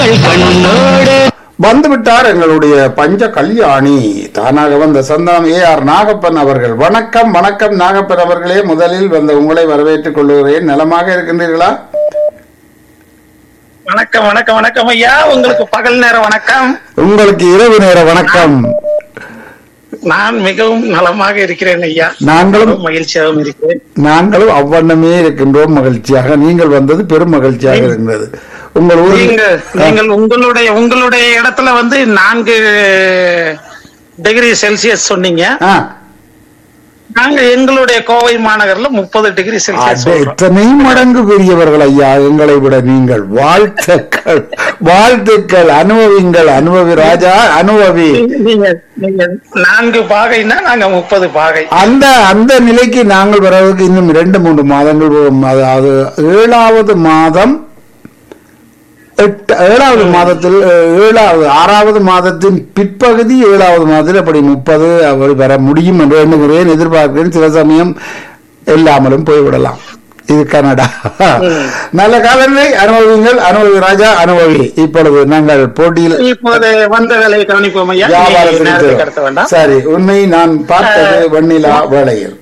அவள் கண்ணோடு வந்துவிட்டார் எங்களுடைய பஞ்ச கல்யாணி தானாக வந்த சந்தானம் ஏ ஆர் நாகப்பன் அவர்கள் வணக்கம் வணக்கம் நாகப்பன் அவர்களே முதலில் வந்த உங்களை வரவேற்றுக் கொள்கிறேன் நலமாக இருக்கின்றீர்களா வணக்கம் வணக்கம் வணக்கம் ஐயா உங்களுக்கு பகல் நேர வணக்கம் உங்களுக்கு இரவு நேர வணக்கம் நான் மிகவும் நலமாக இருக்கிறேன் ஐயா நாங்களும் மிகவும் மகிழ்ச்சியாகவும் இருக்கிறேன் நாங்களும் அவ்வண்ணமே இருக்கின்றோம் மகிழ்ச்சியாக நீங்கள் வந்தது பெரும் மகிழ்ச்சியாக இருந்தது உங்கள் ஊரில் நீங்க நீங்கள் உங்களுடைய உங்களுடைய இடத்துல வந்து நான்கு டிகிரி செல்சியஸ் சொன்னீங்க ஆ, நாங்க எங்களுடைய கோவை மாநகர்ல முப்பது டிகிரி செல்சியஸ் அட, எத்தனை மடங்கு பெரியவர்கள் ஐயா எங்களை விட நீங்கள் வாழ்த்துக்கள் வாழ்த்துக்கள் அனுபவிங்கள் அனுபவி ராஜா அனுபவி நீங்க நீங்க நான்கு பாகைன்னா நாங்க முப்பது பாகை அந்த அந்த நிலைக்கு நாங்கள் வர்றதுக்கு இன்னும் இரண்டு மூன்று மாதங்கள் போகும் அதாவது ஏழாவது மாதம் எட்டு ஏழாவது மாதத்தில் அஹ், ஏழாவது ஆறாவது மாதத்தின் பிற்பகுதி ஏழாவது மாதத்தில் அப்படி முப்பது அப்படி வர முடியும் என்று எண்ணுகிறேன் எதிர்பார்க்கிறேன் சில சமயம் இல்லாமலும் போய்விடலாம் இது கனடா நல்ல காலநிலை அனுபவிங்கள் அனுபவி ராஜா அனுபவி இப்பொழுது நாங்கள் போட்டியில் இப்போது வந்த வேலையை கவனிப்போம் ஐயா நீங்க வியாபாரத்திற்கு நேரத்தை கடத்த வேண்டாம் சரி உண்மை நான் பார்த்தது வெண்ணிலா வேளையில்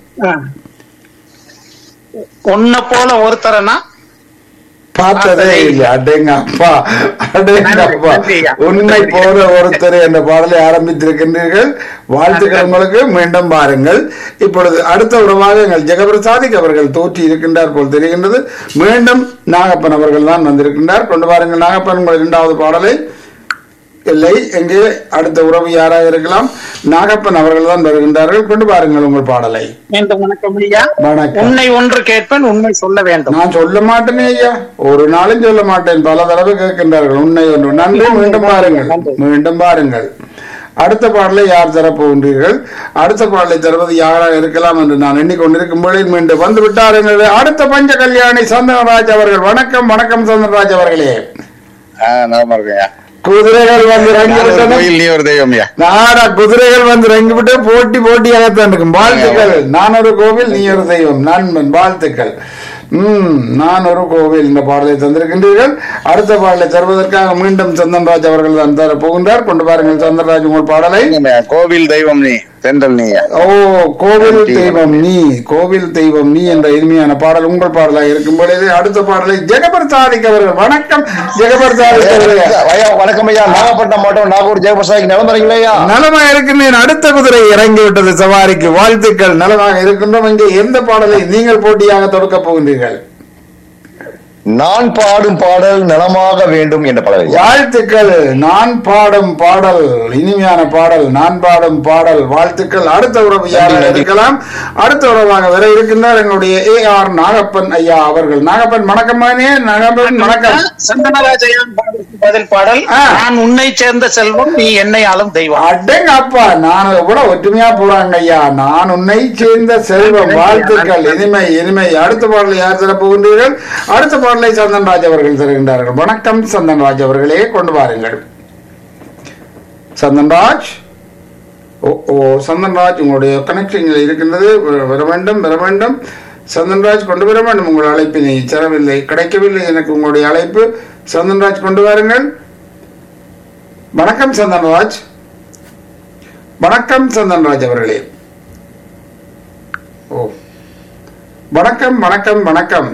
உன்னை போல ஒருத்தரனா பார்த்ததே இல்லை அடேங்க அப்பா அடேங்க அப்பா நன்றி ஐயா. உண்மை போற ஒருத்தர் என்ற பாடலை ஆரம்பித்திருக்கின்றீர்கள் வாழ்த்துக்கள் உங்களுக்கு மீண்டும் பாருங்கள் இப்பொழுது அடுத்த உறவாக எங்கள் ஜெகபிரசாதிக் அவர்கள் தோற்றி இருக்கின்றார் போல் தெரிகின்றது மீண்டும் நாகப்பன் அவர்கள் தான் வந்திருக்கின்றார் கொண்டு வாருங்கள் நாகப்பன் உங்கள் இரண்டாவது பாடலை இல்லை எங்கே அடுத்த உறவு யாராக இருக்கலாம் நாகப்பன் அவர்கள் தான் வருகின்றார்கள் கொண்டு பாருங்கள் உங்கள் பாடலை மீண்டும் வணக்கம் ஐயா வணக்கம் உன்னை ஒன்று கேட்பேன் உண்மை சொல்ல வேண்டும் நான் சொல்ல மாட்டேனே ஐயா ஒரு நாளும் சொல்ல மாட்டேன் பல தடவை கேட்கின்றார்கள் உன்னை ஒன்று நன்றி மீண்டும் பாருங்கள் மீண்டும் பாருங்கள் அடுத்த பாடலை யார் தரப்போகின்றீர்கள் அடுத்த பாடலை தருவது யாராக இருக்கலாம் என்று நான் எண்ணிக்கொண்டிருக்கும் பொழுது மீண்டும் வந்து விட்டாருங்கள் அடுத்த பஞ்ச கல்யாணி சந்தனராஜ் அவர்கள் வணக்கம் வணக்கம் சந்தனராஜ் அவர்களே ஆ, நலமா இருக்கேன்யா. குதிரைகள் வந்து நான் ஒரு இறங்கி கோயில், நீ ஒரு தெய்வம்யா. நாடா குதிரைகள் வந்து இறங்கி விட்டு போட்டி போட்டியாகத்தான் இருக்கும் வாழ்த்துக்கள் நான் ஒரு கோவில் நீ ஒரு தெய்வம் நண்பன் வாழ்த்துக்கள் உம் நான் ஒரு கோவில் இந்த பாடலை தந்திருக்கின்றீர்கள் அடுத்த பாடலை தருவதற்காக மீண்டும் சந்தன்ராஜ் அவர்கள் தான் தர போகின்றார் கொண்டு பாருங்கள் சந்தன்ராஜ் உங்கள் பாடலை நீங்கம்யா, கோவில் தெய்வம் நீ தென்றல் நீயா ஓ கோவில் தெய்வம் நீ கோவில் தெய்வம் நீ என்ற இனிமையான பாடல் உங்கள் பாடலாக இருக்கும் பொழுது அடுத்த பாடலை ஜெகபர் சாதிக் அவர்கள் வணக்கம் ஜெகபர் சாதிக் அவர்களே ஐயா, வணக்கம் ஐயா நாகப்பட்டினம் மாவட்டம் நாகூர் ஜெயபிரசாத் நிலமறீங்களா ஐயா நலமாக இருக்கின்றேன் அடுத்த குதிரை இறங்கி விட்டது சவாரிக்கு வாழ்த்துக்கள் நலமாக இருக்கின்றோம் இங்கே எந்த பாடலை நீங்கள் போட்டியாக தொடுக்க போகின்றீர்கள் நான் பாடும் பாடல் நலமாக வேண்டும் என்ற பாடல் ஐயா. வாழ்த்துக்கள் நான் பாடும் பாடல் இனிமையான பாடல் நான் பாடும் பாடல் வாழ்த்துக்கள் அடுத்த உறவு யாராக நன்றி. இருக்கலாம் அடுத்த உறவாக வர இருக்கின்றார் என்னுடைய ஏ ஆர் நாகப்பன் ஐயா அவர்கள் நாகப்பன் வணக்கம் மகனே நாகப்பன் வணக்கம் சந்தனராஜையான் பாடலுக்கு பதில் பாடல் ஆ. நான் உன்னை சேர்ந்த செல்வம் நீ என்னை ஆளும் தெய்வம் அடேங்க அப்பா நான் எவ்வளவு ஒற்றுமையா போறாங்க ஐயா நான் உன்னை சேர்ந்த செல்வம் வாழ்த்துக்கள் இனிமை இனிமை அடுத்த பாடலை யார் தர போகின்றீர்கள் அடுத்த பாடலை சந்தன்ராஜ் அவர்கள் தருகின்றார்கள் வணக்கம் சந்தன்ராஜ் அவர்களே கொண்டு வாருங்கள் சந்தன்ராஜ் ஓ ஓ சந்தன்ராஜ் உங்களுடைய கனெக்ஷன்கள் இருக்கின்றது வ- வர வேண்டும் வர வேண்டும் சந்தன்ராஜ் கொண்டு வர வேண்டும் உங்கள் அழைப்பினை செலவில்லை கிடைக்கவில்லை எனக்கு உங்களுடைய அழைப்பு சந்தன்ராஜ் கொண்டு வாருங்கள் வணக்கம் சந்தன்ராஜ் வணக்கம் சந்தன்ராஜ் அவர்களே ஓ வணக்கம் வணக்கம் வணக்கம்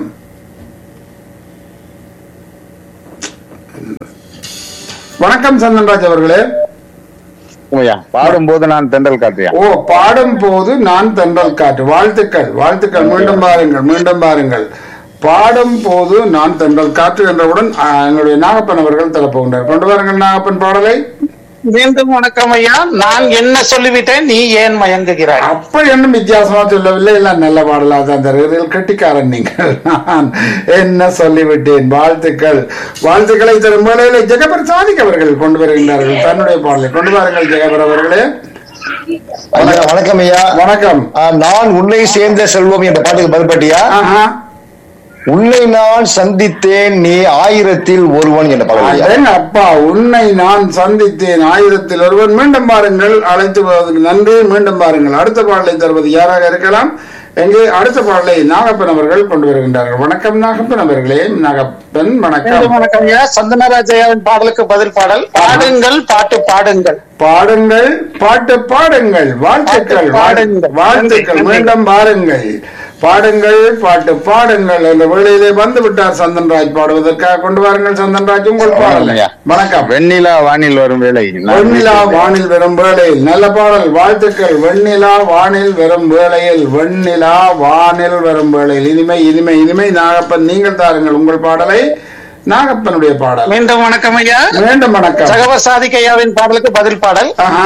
வணக்கம் சந்தன்ராஜ் அவர்களே ஐயா, பாடும்போது நான் தென்றல் காட்டியா ஓ பாடும் போது நான் தென்றல் காற்று வாழ்த்துக்கள் வாழ்த்துக்கள் மீண்டும் பாருங்கள் மீண்டும் பாருங்கள் பாடும் போது நான் தென்றல் காற்று என்றவுடன் ஆ, எங்களுடைய நாகப்பன் அவர்கள் தரப்போகின்றார் கொண்டு வாருங்கள் நாகப்பன் பாடலை மீண்டும் வணக்கம் ஐயா நான் என்ன சொல்லிவிட்டேன் நீ ஏன் மயங்குகிறாய் அப்ப என்ன வித்தியாசமா சொல்லவில்லை எல்லாம் நல்ல பாடலா தான் தருகிறீர்கள் கெட்டிக்காரன் நீங்கள் நான் என்ன சொல்லிவிட்டேன் வாழ்த்துக்கள் வாழ்த்துக்களை தரும் வேளையில் ஜெகபர் சாதிக் அவர்கள் கொண்டு வருகின்றார்கள் தன்னுடைய பாடலை கொண்டு வாருங்கள் ஜெகபர் அவர்களே ஐயா, வணக்கம் ஐயா வணக்கம் ஆ, நான் உன்னை சேர்ந்த செல்வம் என்ற பாட்டுக்கு பதில் பாட்டியா ஆஹா உன்னை நான் சந்தித்தேன் நீ ஆயிரத்தில் ஒருவன் என்ற பாடல் ஐயா. அதன் அப்பா உன்னை நான் சந்தித்தேன் ஆயிரத்தில் ஒருவன் மீண்டும் பாருங்கள் அழைத்து போவதற்கு நன்றி மீண்டும் பாருங்கள் அடுத்த பாடலை தருவது யாராக இருக்கலாம் எங்கே அடுத்த பாடலை நாகப்பன் அவர்கள் கொண்டு வருகின்றார்கள் வணக்கம் நாகப்பன் அவர்களே நாகப்பன் வணக்கம் மீண்டும் வணக்கம் ஐயா சந்தனராஜையாவின் பாடலுக்கு பதில் பாடல் பாடுங்கள் பாட்டு பாடுங்கள் பாடுங்கள் பாட்டு பாடுங்கள் வாழ்த்துக்கள் பாட்டு பாடுங்கள். வாழ்த்துக்கள் நன்றி. மீண்டும் பாருங்கள் பாடுங்கள் பாட்டு பாடுங்கள் என்ற வேளையிலே வந்து விட்டார் சந்தன்ராஜ் பாடுவதற்காக கொண்டு வாருங்கள் சந்தன்ராஜ் உங்கள் பாடலை ஐயா. வணக்கம் வெண்ணிலா வானில் வரும் வேலை நான் வெண்ணிலா வானில் வரும் வேளையில் நல்ல பாடல் வாழ்த்துக்கள் வெண்ணிலா வானில் வரும் வேளையில் வெண்ணிலா வானில் வரும் வேளையில் இனிமை இனிமை இனிமை நாகப்பன் நீங்கள் தாருங்கள் உங்கள் பாடலை நாகப்பனுடைய பாடல் மீண்டும் வணக்கம் ஐயா மீண்டும் வணக்கம் ஜகவர் சாதிக்கையாவின் பாடலுக்கு பதில் பாடல் ஆஹா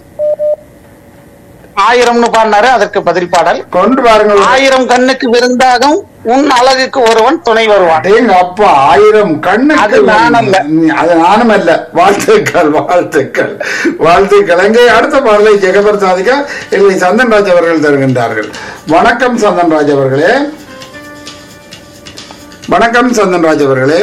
ஆயிரம்னு பாடினாரு அதற்கு பதில் பாடல் கொண்டு வாருங்கள் ஆயிரம் கண்ணுக்கு விருந்தாகும் உன் அழகுக்கு ஒருவன் துணை வருவான் அடேங்க அப்பா ஆயிரம் கண்ணுக்கு அது நான் அல்ல. அது நானும் அல்ல வாழ்த்துக்கள் வாழ்த்துக்கள் வாழ்த்துக்கள் அங்கே அடுத்த பாடலை ஜெகபர் சாதிக்கா இல்லை சந்தன்ராஜ் அவர்கள் தருகின்றார்கள் வணக்கம் சந்தன்ராஜ் அவர்களே வணக்கம் சந்தன்ராஜ் அவர்களே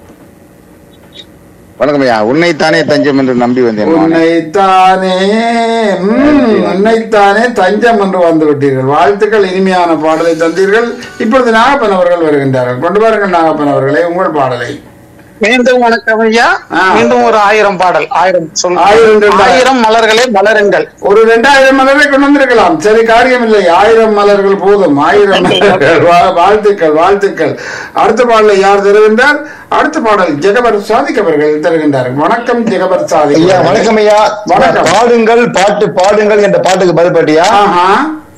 வணக்கம் ஐயா உன்னைத்தானே தஞ்சம் என்று நம்பி வந்தேன் நானே. உன்னைத்தானே ம், உன்னைத்தானே தஞ்சம் என்று வந்து விட்டீர்கள் வாழ்த்துக்கள் இனிமையான பாடலை தந்தீர்கள் இப்பொழுது நாகப்பன் அவர்கள் வருகின்றார்கள் கொண்டு வாருங்கள் நாகப்பன் அவர்களே உங்கள் பாடலை மீண்டும் வணக்கம் ஐயா ஆ. மீண்டும் ஒரு ஆயிரம் பாடல் ஆயிரம் சொல் ஆயிரம் ரெண்டு. ஆயிரம் மலர்களே மலருங்கள் ஒரு ரெண்டாயிரம் மலரை கொண்டு வந்திருக்கலாம் சரி காரியம் இல்லை ஆயிரம் மலர்கள் போதும் ஆயிரம் மலர்கள் வா- வாழ்த்துக்கள் வாழ்த்துக்கள் அடுத்த பாடலை யார் தருகின்றார் அடுத்த பாடல் ஜெகபர் சாதிக் அவர்கள் தருகின்றார்கள் வணக்கம் ஜெகபர் சாதிக் ஐயா வணக்கம் ஐயா வணக்கம். பாடுங்கள் பாட்டு பாடுங்கள் என்ற பாட்டுக்கு பதில் பாட்டியா ஆஹா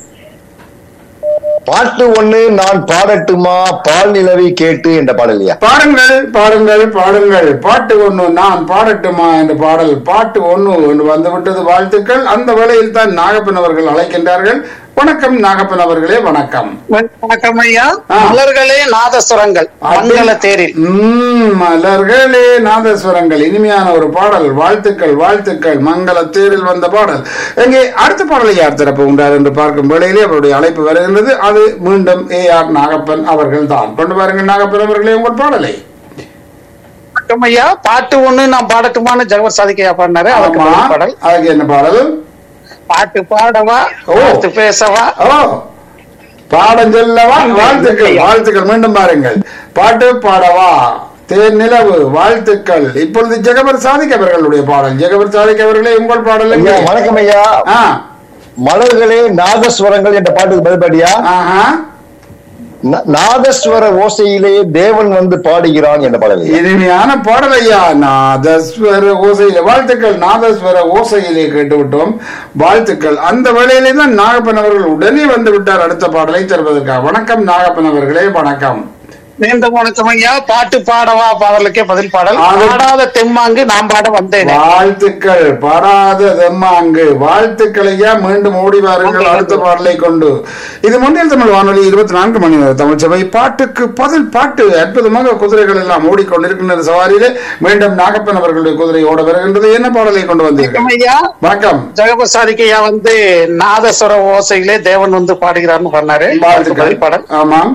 பாட்டு ஒண்ணு நான் பாடட்டுமா பால் நிலவை கேட்டு என்ற பாடல் ஐயா பாடுங்கள் பாடுங்கள் பாடுங்கள் பாட்டு ஒண்ணு நான் பாடட்டுமா என்ற பாடல் பாட்டு ஒண்ணு என்று வந்துவிட்டது வாழ்த்துக்கள் அந்த வேளையில் தான் நாகப்பன் அவர்கள் அழைக்கின்றார்கள் வணக்கம் நாகப்பன் அவர்களே வணக்கம் வணக்கம் ஐயா ஆ. மலர்களே நாதசுரங்கள் மங்கள தேரில் உம், மலர்களே நாதஸ்வரங்கள் இனிமையான ஒரு பாடல் வாழ்த்துக்கள் வாழ்த்துக்கள் மங்கள தேரில் வந்த பாடல் எங்கே அடுத்த பாடலை யார் திறப்பு உண்டார் என்று பார்க்கும் வேளையிலே அவருடைய அழைப்பு வருகின்றது அது மீண்டும் ஏ ஆர் நாகப்பன் அவர்கள் தான் கொண்டு பாருங்கள் நாகப்பன் அவர்களே உங்கள் பாடலை வணக்கம் ஐயா பாட்டு ஒண்ணு நான் பாடட்டுமான்னு ஜகவர் சாதிக்கையா பாடினாரு அதற்கு ஆமா பதில் பாடல் அதுக்கு என்ன பாடல் பாட்டு பாடவா ஓ. பார்த்து பேசவா ஓ பாடம் சொல்லவா வாழ்த்துக்கள் வாழ்த்துக்கள் மீண்டும் பாருங்கள் பாட்டு பாடவா தேர் நிலவு வாழ்த்துக்கள் இப்பொழுது ஜெகபர் சாதிக் அவர்களுடைய பாடல் ஜெகபர் சாதிக் அவர்களே உங்கள் பாடல் ஐயா எங்கே? வணக்கம் ஐயா ஆ மலர்களே நாதஸ்வரங்கள் என்ற பாட்டுக்கு பதில் பாட்டியா ஆஹா நா- நாதஸ்வர ஓசையிலே தேவன் வந்து பாடுகிறான் என்ற பாடல் ஐயா இனிமையான பாடல் ஐயா நாதஸ்வர ஓசையிலே வாழ்த்துக்கள் நாதஸ்வர ஓசையிலே கேட்டுவிட்டோம் வாழ்த்துக்கள் அந்த வேளையிலே தான் நாகப்பன் அவர்கள் உடனே வந்து விட்டார் அடுத்த பாடலை தருவதற்காக வணக்கம் நாகப்பன் அவர்களே வணக்கம் மீண்டும் வணக்கம் ஐயா பாட்டு பாடவா பாடலுக்கே பதில் பாடல் ஆமா. பாடாத தெம்மாங்கு நாம் பாட வந்தேன் வாழ்த்துக்கள் பாடாத தெம்மாங்கு வாழ்த்துக்கள் ஐயா மீண்டும் ஓடி வாருங்கள் அடுத்த பாடலை கொண்டு இது முன்னில் தமிழ் வானொலி இருபத்தி நான்கு மணி நேர தமிழ் சபை பாட்டுக்கு பதில் பாட்டு அற்புதமாக குதிரைகள் எல்லாம் ஓடிக்கொண்டிருக்கின்ற சவாரியிலே மீண்டும் நாகப்பன் அவர்களுடைய குதிரை ஓட வருகின்றது என்ன பாடலை கொண்டு வந்தீர்கள் வணக்கம் ஐயா வணக்கம் ஜெகபர் சாதிக்கையா வந்து நாதஸ்வர ஓசையிலே தேவன் வந்து பாடுகிறார்னு பண்ணாரு அதுக்கு வாழ்த்துக்கள் பதில் பாடல் ஆமாம்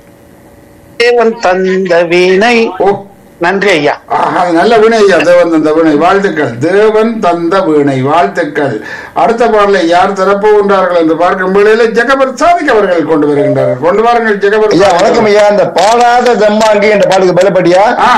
தேவன் தந்த வீணை ஓ நன்றி ஐயா ஆஹா, நல்ல வீணை ஐயா தேவன் தந்த வீணை வாழ்த்துக்கள் தேவன் தந்த வீணை வாழ்த்துக்கள் அடுத்த பாடலை யார் திறப்புகின்றார்கள் என்று பார்க்கும் வேளையில ஜெகபர் சாதிக் அவர்கள் கொண்டு வருகின்றார்கள் கொண்டு வாருங்கள் ஜெகபர் ஐயா சாதிக் வணக்கம் ஐயா இந்த பாடாத தெம்மாங்கி என்ற பாட்டுக்கு பதில் பாட்டியா ஆ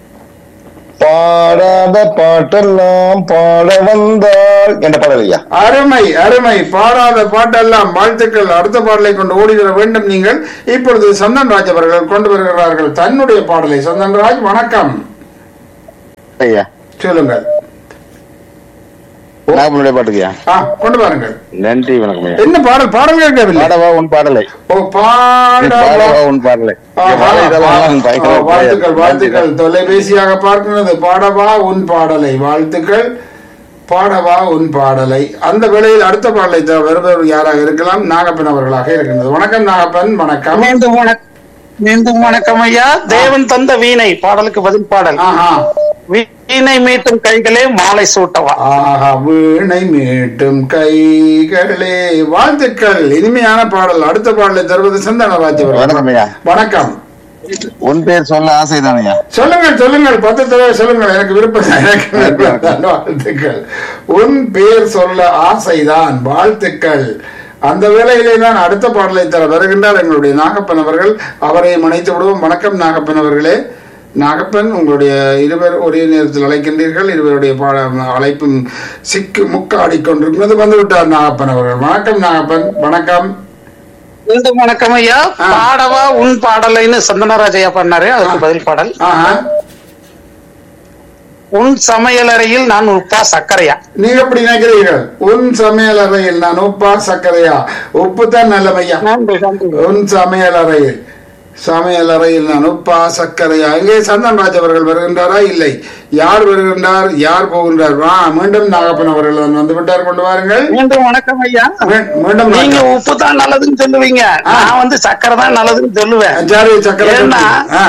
பாடாத பாட்டெல்லாம் பாட வந்தாள் என்ற பாடல் ஐயா அருமை அருமை பாடாத பாட்டெல்லாம் வாழ்த்துக்கள் அடுத்த பாடலை கொண்டு ஓடிவிட வேண்டும் நீங்கள் இப்பொழுது சந்தன் ராஜ் அவர்கள் கொண்டு வருகிறார்கள் தன்னுடைய பாடலை சந்தன் ராஜ் வணக்கம் ஐயா சொல்லுங்கள் நாகப்பனுடைய பாட்டுக்குயா ஆ கொண்டு வாருங்கள் நன்றி வணக்கம் ஐயா என்ன பாடல் பாடல் கேட்கவில்லை பாடவா உன் பாடலை ஓ பாடவா பாடவா உன் பாடலை ஆ, இங்க மழை இதெல்லாம் ஆ, பயங்கர ஆ, வாழ்த்துக்கள் மழை. வாழ்த்துக்கள் தொலைபேசியாக பார்க்கிறது பாடவா உன் பாடலை வாழ்த்துக்கள் பாடவா உன் பாடலை அந்த வேளையில் அடுத்த பாடலை த- வருபவர் யாராக இருக்கலாம் நாகப்பன் அவர்களாக இருக்கின்றது வணக்கம் நாகப்பன் வணக்கம் மீண்டும் வணக்கம் மீண்டும் வணக்கம் ஐயா தேவன் தந்த வீணை பாடலுக்கு பதில் பாடல் ஆஹா வீணை மீட்டும் கைகளே மாலை சூட்டவா ஆஹா வீணை மீட்டும் கைகளே வாழ்த்துக்கள் இனிமையான பாடல் அடுத்த பாடலை தருவது சந்தனராஜ் அவர்கள் வணக்கம் ஐயா வணக்கம் உன் பேர் சொல்ல ஆசைதான் ஐயா சொல்லுங்கள் சொல்லுங்கள் பத்து தடவை சொல்லுங்கள் எனக்கு விருப்பம் தான், எனக்கு விருப்பம் தான். வாழ்த்துக்கள் உன் பேர் சொல்ல ஆசைதான் வாழ்த்துக்கள் அந்த வேளையிலே தான் அடுத்த பாடலை தர வருகின்றார் எங்களுடைய நாகப்பன் அவர்கள் அவரை இணைத்து விடுவோம் வணக்கம் நாகப்பன் அவர்களே நாகப்பன் உங்களுடைய இருவர் ஒரே நேரத்தில் அழைக்கின்றீர்கள் இருவருடைய பாட அழைப்பும் சிக்கு முக்காடி கொண்டிருக்கிறது வந்து விட்டார் நாகப்பன் அவர்கள் வணக்கம் நாகப்பன் வணக்கம் மீண்டும் வணக்கம் ஐயா ஆ. பாடவா உன் பாடலைன்னு சந்தனராஜ் ஐயா பண்ணாரு அதுக்கு பதில் பாடல் ஆஹா உன் சமையலறையில் நான் உப்பா சர்க்கரையா நீங்க எப்படி நினைக்கிறீர்கள் உன் சமையல் அறையில் நான் உப்பா சர்க்கரையா உப்பு தான் நல்லமையா நன்றி நன்றி உன் சமையல் அறையில் சமையல் அறையில் நான் உப்பா சர்க்கரையா இங்கே சந்தன்ராஜ் அவர்கள் வருகின்றாரா இல்லை யார் வருகின்றார் யார் போகின்றார் வா மீண்டும் நாகப்பன் அவர்கள் தான் வந்து விட்டார் கொண்டு வாருங்கள் மீண்டும் வணக்கம் ஐயா மீ- மீண்டும் நீங்க நாகப்பன். உப்பு தான் நல்லதுன்னு சொல்லுவீங்க நான் வந்து சக்கரை தான் நல்லதுன்னு சொல்லுவேன் சரி சர்க்கரை ஏன்னா? ஆ.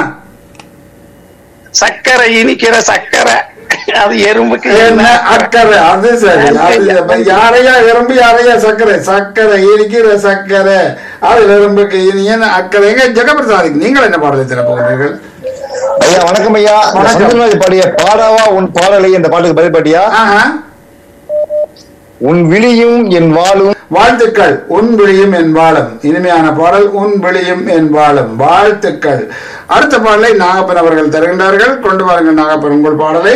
சக்கரை இனிக்கிற சக்கரை அது எறும்புக்கு என்ன என்ன அக்கறை அது சரி அது அப்ப யாரையா எறும்பு யாரையா சர்க்கரை சர்க்கரை இருக்கிற சர்க்கரை அது எறும்புக்கு இனியன் அக்கறை எங்க ஜெகபிரசாதிக்கு நீங்கள் என்ன பாடலை தர போகிறீர்கள் ஐயா வணக்கம் ஐயா வணக்கம். சந்திரராஜ் பாடிய பாடாவா உன் பாடலை என்ற பாட்டுக்கு பதில் பாட்டியா ஆஹா உன் விழியும் என் வாளும் வாழ்த்துக்கள் உன் விழியும் என் வாழும் இனிமையான பாடல் உன் விழியும் என் வாழும் வாழ்த்துக்கள் அடுத்த பாடலை நாகப்பன் அவர்கள் தருகின்றார்கள் கொண்டு வாருங்கள் நாகப்பன் உங்கள் பாடலை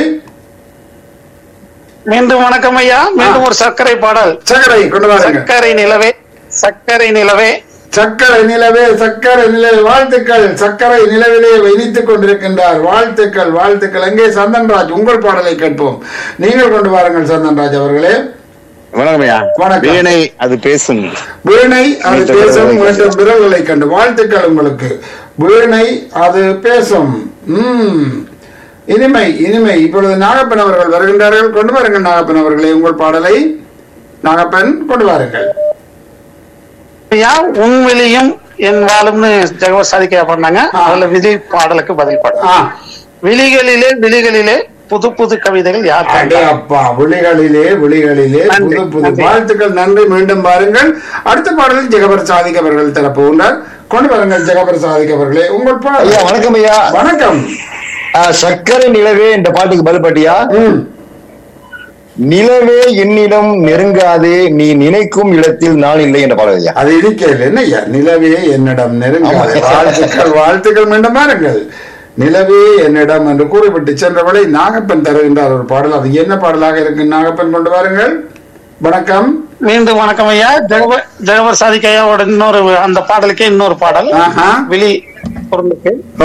மீண்டும் வணக்கம் ஐயா மீண்டும் ஒரு சர்க்கரை பாடல் சக்கரை கொண்டு வாருங்கள் சர்க்கரை நிலவே சர்க்கரை நிலவே சக்கரை நிலவே சக்கரை நிலவே வாழ்த்துக்கள் சக்கரை நிலவிலே இனித்துக் கொண்டிருக்கின்றார் வாழ்த்துக்கள் வாழ்த்துக்கள் எங்கே சந்தன்ராஜ் உங்கள் பாடலை கேட்போம் நீங்கள் கொண்டு வாருங்கள் சந்தன்ராஜ் அவர்களே வணக்கம் ஐயா வணக்கம். வீணை அது பேசும் வீணை அது நீண்ட பேசும் விரல்களை மீண்டும் விரல்களை கண்டு வாழ்த்துக்கள் உங்களுக்கு வீணை அது பேசும் உம் இனிமை இனிமை இப்பொழுது நாகப்பன் அவர்கள் வருகின்றார்கள் கொண்டு வாருங்கள் நாகப்பன் அவர்களே உங்கள் பாடலை நாகப்பன் கொண்டு வாருங்கள் ஐயா உன் விழியும் என் வாழும்னு ஜெகவ சாதிக்க பண்ணாங்க ஆ. அதுல விதி பாடலுக்கு பதில் பாடல் ஆ விழிகளிலே விழிகளிலே புது புது கவிதைகள் யார் அடே தந்தார்? அப்பா விழிகளிலே விழிகளிலே நன்றி, புது புது நன்றி. வாழ்த்துக்கள் நன்றி மீண்டும் பாருங்கள் அடுத்த பாடலில் ஜெகபர் சாதிக் அவர்கள் தரப்போகின்றார் கொண்டு வாருங்கள் ஜெகபர் சாதிக் அவர்களே உங்கள் ஐயா பாடல் வணக்கம் ஐயா வணக்கம் ஆஹ், சர்க்கரை நிலவே என்ற பாட்டுக்கு பதில் பாட்டியா ம் நிலவே என்னிடம் நெருங்காதே நீ நினைக்கும் இடத்தில் நான் இல்லை என்ற பாடல் ஐயா அது இருக்கிறது என்ன ஐயா நிலவே என்னிடம் நெருங்காது ஆமா. வாழ்த்துக்கள் வாழ்த்துக்கள் மீண்டும் பாருங்கள் நிலவே என்னிடம் என்று கூறிவிட்டு சென்றவளை நாகப்பன் தருகின்றார் ஒரு பாடல் அது என்ன பாடலாக இருக்கு நாகப்பன் கொண்டு வாருங்கள் வணக்கம் மீண்டும் வணக்கம் ஐயா ஜெகவ ஜெகவர் சாதிக் ஐயாவோட இன்னொரு அந்த பாடலுக்கே இன்னொரு பாடல் ஆஹா விழி பொருளுக்கு ஓ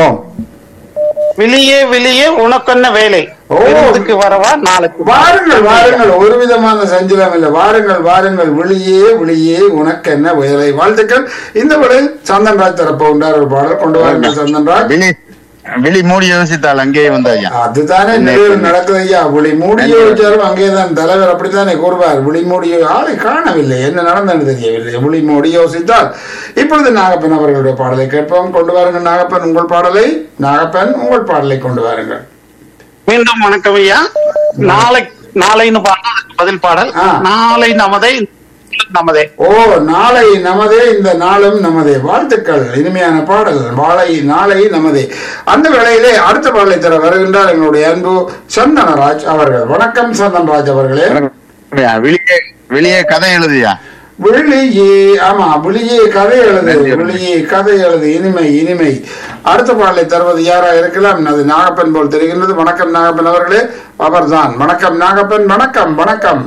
விழியே விழியே உனக்கென்ன வேலை ஓ. விருந்துக்கு வரவா நாளைக்கு வா. வாருங்கள் வாருங்கள் ஒரு விதமான சஞ்சலம் இல்லை வாருங்கள் வாருங்கள் விழியே விழியே உனக்கு என்ன வேலை வாழ்த்துக்கள் இந்த வேளையில் சந்தன்ராஜ் தரப்போகின்றார் ஒரு பாடல் கொண்டு வாருங்கள் சந்தன்ராஜ் விழி விழி மூடி யோசித்தால் அங்கேயே வந்த ஐயா அதுதானே நிகழ்வு நடக்குது ஐயா விழி மூடியோ வச்சாலும் அங்கேதான் தலைவர் அப்படித்தானே கூறுவார் விழி மூடியோ ஆளை காணவில்லை என்ன நடந்தது தெரியவில்லை விழி மூடி யோசித்தால் இப்பொழுது நாகப்பன் அவர்களுடைய பாடலை கேட்போம் கொண்டு வாருங்கள் நாகப்பன் உங்கள் பாடலை நாகப்பன் உங்கள் பாடலை கொண்டு வாருங்கள் மீண்டும் வணக்கம் ஐயா நாளை நாளைன்னு பாடல் அதுக்கு பதில் பாடல் ஆ. நாளை நமதே நமதே ஓ நாளை நமதே இந்த நாளும் நமதே வாழ்த்துக்கள் இனிமையான பாடல் வாழை நாளை நமதே அந்த வேளையிலே அடுத்த பாடலை தர வருகின்றார் எங்களுடைய அன்பு சந்தனராஜ் அவர்கள் வணக்கம் சந்தனராஜ் அவர்களே வணக்கம் ஐயா வெளியே வெளியே கதை எழுதியா விழியே ஆமா விழியே கதை எழுது விழியே கதை எழுது இனிமை இனிமை அடுத்த பாடலை தருவது யாரா இருக்கலாம் அது நாகப்பன் போல் தெரிகின்றது வணக்கம் நாகப்பன் அவர்களே அவர்தான் வணக்கம் நாகப்பன் வணக்கம் வணக்கம்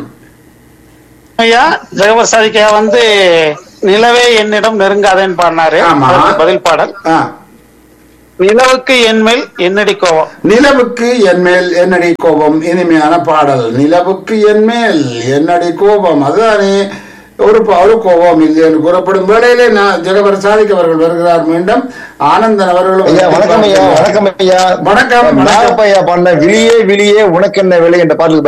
ஐயா ஜெகவர் சாதிக் ஐயா வந்து நிலவே என்னிடம் நெருங்காதேன்னு பாடினாரு ஆமா. அதுக்கு பதில் பாடல் ஆ நிலவுக்கு என் மேல் என்னடி கோவம் நிலவுக்கு என் மேல் என்னடி கோபம் இனிமையான பாடல் நிலவுக்கு என் மேல் என்னடி கோபம் அதுதானே ஒரு ப- ஒரு கோபம் இல்லை என்று கூறப்படும் வேளையிலே நான் ஜெகபர் சாதிக் அவர்கள் வருகிறார் மீண்டும் ஆனந்தன் அவர்களும் ஐயா வணக்கம் ஐயா வணக்கம் ஐயா வணக்கம், வணக்கம். நாகப்ப ஐயா பாடின விழியே விழியே உனக்கு என்ன வேலை என்ற பாட்டுக்கு